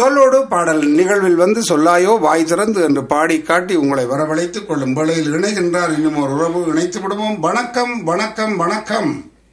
சொல்லோடு பாடல் நிகழ்வில் வந்து சொல்லாயோ வாய் திறந்து என்று பாடி காட்டி உங்களை வரவழைத்துக் கொள்ளும் வேளையில் இணைகின்றார் இன்னும் ஒரு உறவு இணைத்து விடுவோம் வணக்கம் வணக்கம் வணக்கம்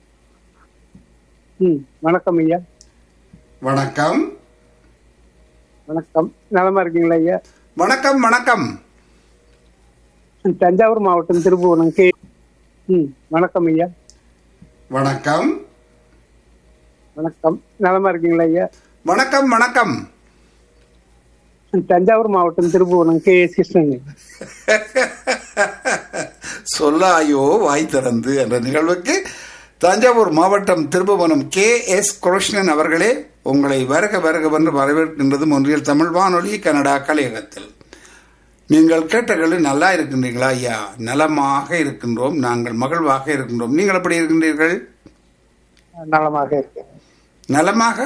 ம் வணக்கம் ஐயா வணக்கம் வணக்கம் நலமா இருக்கீங்களா ஐயா வணக்கம் வணக்கம் தஞ்சாவூர் மாவட்டம் திருப்புவனம் கே ம் வணக்கம் ஐயா வணக்கம் வணக்கம் நலமா இருக்கீங்களா ஐயா வணக்கம் வணக்கம் தஞ்சாவூர் மாவட்டம் திருப்புவனம் கே எஸ் கிருஷ்ணன் சொல்லாயோ வாய் திறந்து என்ற நிகழ்வுக்கு தஞ்சாவூர் மாவட்டம் திருபுவனம் கே எஸ் கிருஷ்ணன் அவர்களே உங்களை வருக வருகவென்று வரவேற்கின்றது ஒன்றியல் தமிழ் வானொலி கனடா கலையகத்தில் நீங்கள் கேட்ட கேள்வி நல்லா இருக்கின்றீர்களா ஐயா நலமாக இருக்கின்றோம் நாங்கள் மகிழ்வாக இருக்கின்றோம் நீங்கள் எப்படி இருக்கின்றீர்கள் நலமாக இருக்கேன் நலமாக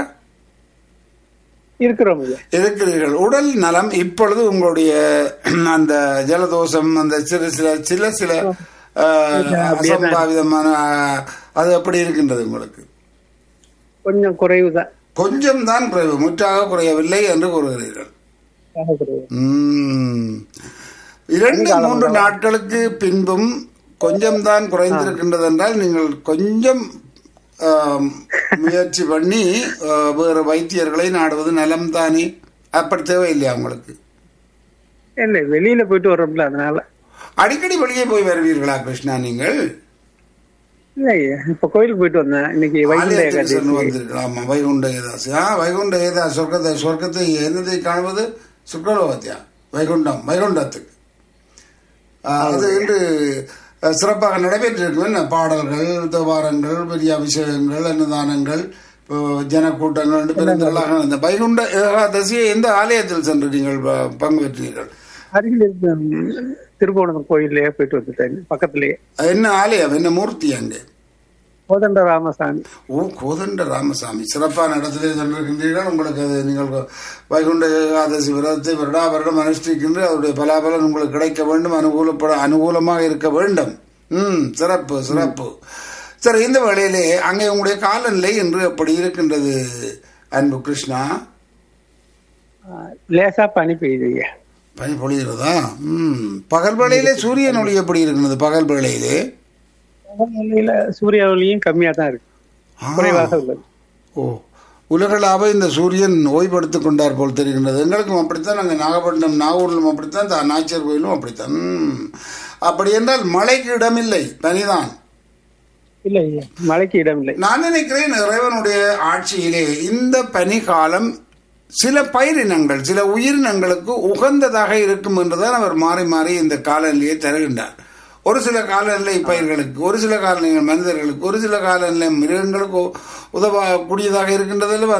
இருக்கிறோம் ஐயா இருக்கிறீர்கள் உடல் நலம் இப்பொழுது உங்களுடைய அந்த ஜலதோஷம் அந்த சில சில சில சில அஹ், அசம்பாவிதமான அஹ், அது எப்படி இருக்கின்றது உங்களுக்கு கொஞ்சம் குறைவு தான் கொஞ்சம் தான் குறைவு முற்றாக குறையவில்லை என்று கூறுகிறீர்கள் குறைவு உம். இரண்டு மூன்று நாட்களுக்கு பின்பும் கொஞ்சம் தான் குறைந்திருக்கின்றது என்றால் நீங்கள் கொஞ்சம் ஆம், முயற்சி பண்ணி ஆ, வேறு வைத்தியர்களை நாடுவது நலம் தானே அப்படி தேவையில்லையா உங்களுக்கு இல்லை வெளியில போயிட்டு வர்றோம்ல அதனால அடிக்கடி வெளியே போய் வருவீர்களா கிருஷ்ணா நீங்கள் இல்லை ஐயா இப்ப கோயிலுக்கு போயிட்டு வந்தேன் இன்னைக்கு வைகுண்ட ஆலயத்துக்கு சென்று ஏகாதசி வந்திருக்கலாம் ஆமா, வைகுண்ட ஏதாசி ஆ வைகுண்ட ஏதா சொர்க்கத்தை சொர்க்கத்தை என்னதை காணுவது சுக்கலோகத்தியா வைகுண்டம் வைகுண்டத்துக்கு ஆ, அது இன்று அஹ், சிறப்பாக நடைபெற்றிருக்கும் என்ன பாடல்கள் தேவாரங்கள் பெரிய அபிஷேகங்கள் அன்னதானங்கள் இப்போ ஜனக்கூட்டங்கள் என்று பெருந்தளாக இந்த வைகுண்ட ஏகாதசியை எந்த ஆலயத்தில் சென்று நீங்கள் ப- பங்கு பெற்றீர்கள் அருகில் இருக்க ம், திருப்புவனம் கோயிலே போயிட்டு வந்துட்டேன் பக்கத்துலயே என்ன ஆலயம் என்ன மூர்த்தி அங்கே கோதண்ட ராமசாமி ஓ கோதண்ட ராமசாமி சிறப்பான இடத்திலே சென்றிருக்கின்றீர்கள் உங்களுக்கு அது நீங்கள் வைகுண்ட ஏகாதசி விரதத்தை வருடா வருடம் அனுஷ்டிக்கின்ற அதனுடைய பலாபலன் உங்களுக்கு கிடைக்க வேண்டும் அனுகூலப்பட அனுகூலமாக இருக்க வேண்டும் ம் சிறப்பு சிறப்பு சரி இந்த வேளையிலே அங்கே உங்களுடைய காலநிலை என்று எப்படி இருக்கின்றது அன்பு கிருஷ்ணா ஆ, லேசா பனி பெய்யுது ஐயா பனி பொழிகிறதா ம் பகல் வேளையிலே சூரியன் ஒளி எப்படி இருக்கின்றது பகல் வேளையிலே நிலையில சூரிய ஒளியும் கம்மியா தான் இருக்கு ஆ. குறைவாக உள்ளது ஓ உலகளாவ இந்த சூரியன் ஓய்வெடுத்துக் கொண்டார் போல் தெரிகின்றது எங்களுக்கும் அப்படித்தான் நாங்கள் நாகப்பட்டினம் நாகூரிலும் அப்படித்தான் தா- நாச்சியார் கோயிலும் அப்படித்தான் ம். அப்படி என்றால் மழைக்கு இடமில்லை பனிதான் இல்ல ஐயா மழைக்கு இடம் இல்லை நான் நினைக்கிறேன் இறைவனுடைய ஆட்சியிலே இந்த பனிகாலம் சில பயிரினங்கள் சில உயிரினங்களுக்கு உகந்ததாக இருக்கும் என்றுதான் அவர் மாறி மாறி இந்த காலநிலையை தருகின்றார் ஒரு சில காலநிலை பயிர்களுக்கு ஒரு சில காலநிலை மனிதர்களுக்கு ஒரு சில காலநிலை மிருகங்களுக்கு உதவக்கூடியதாக இருக்கின்றதில்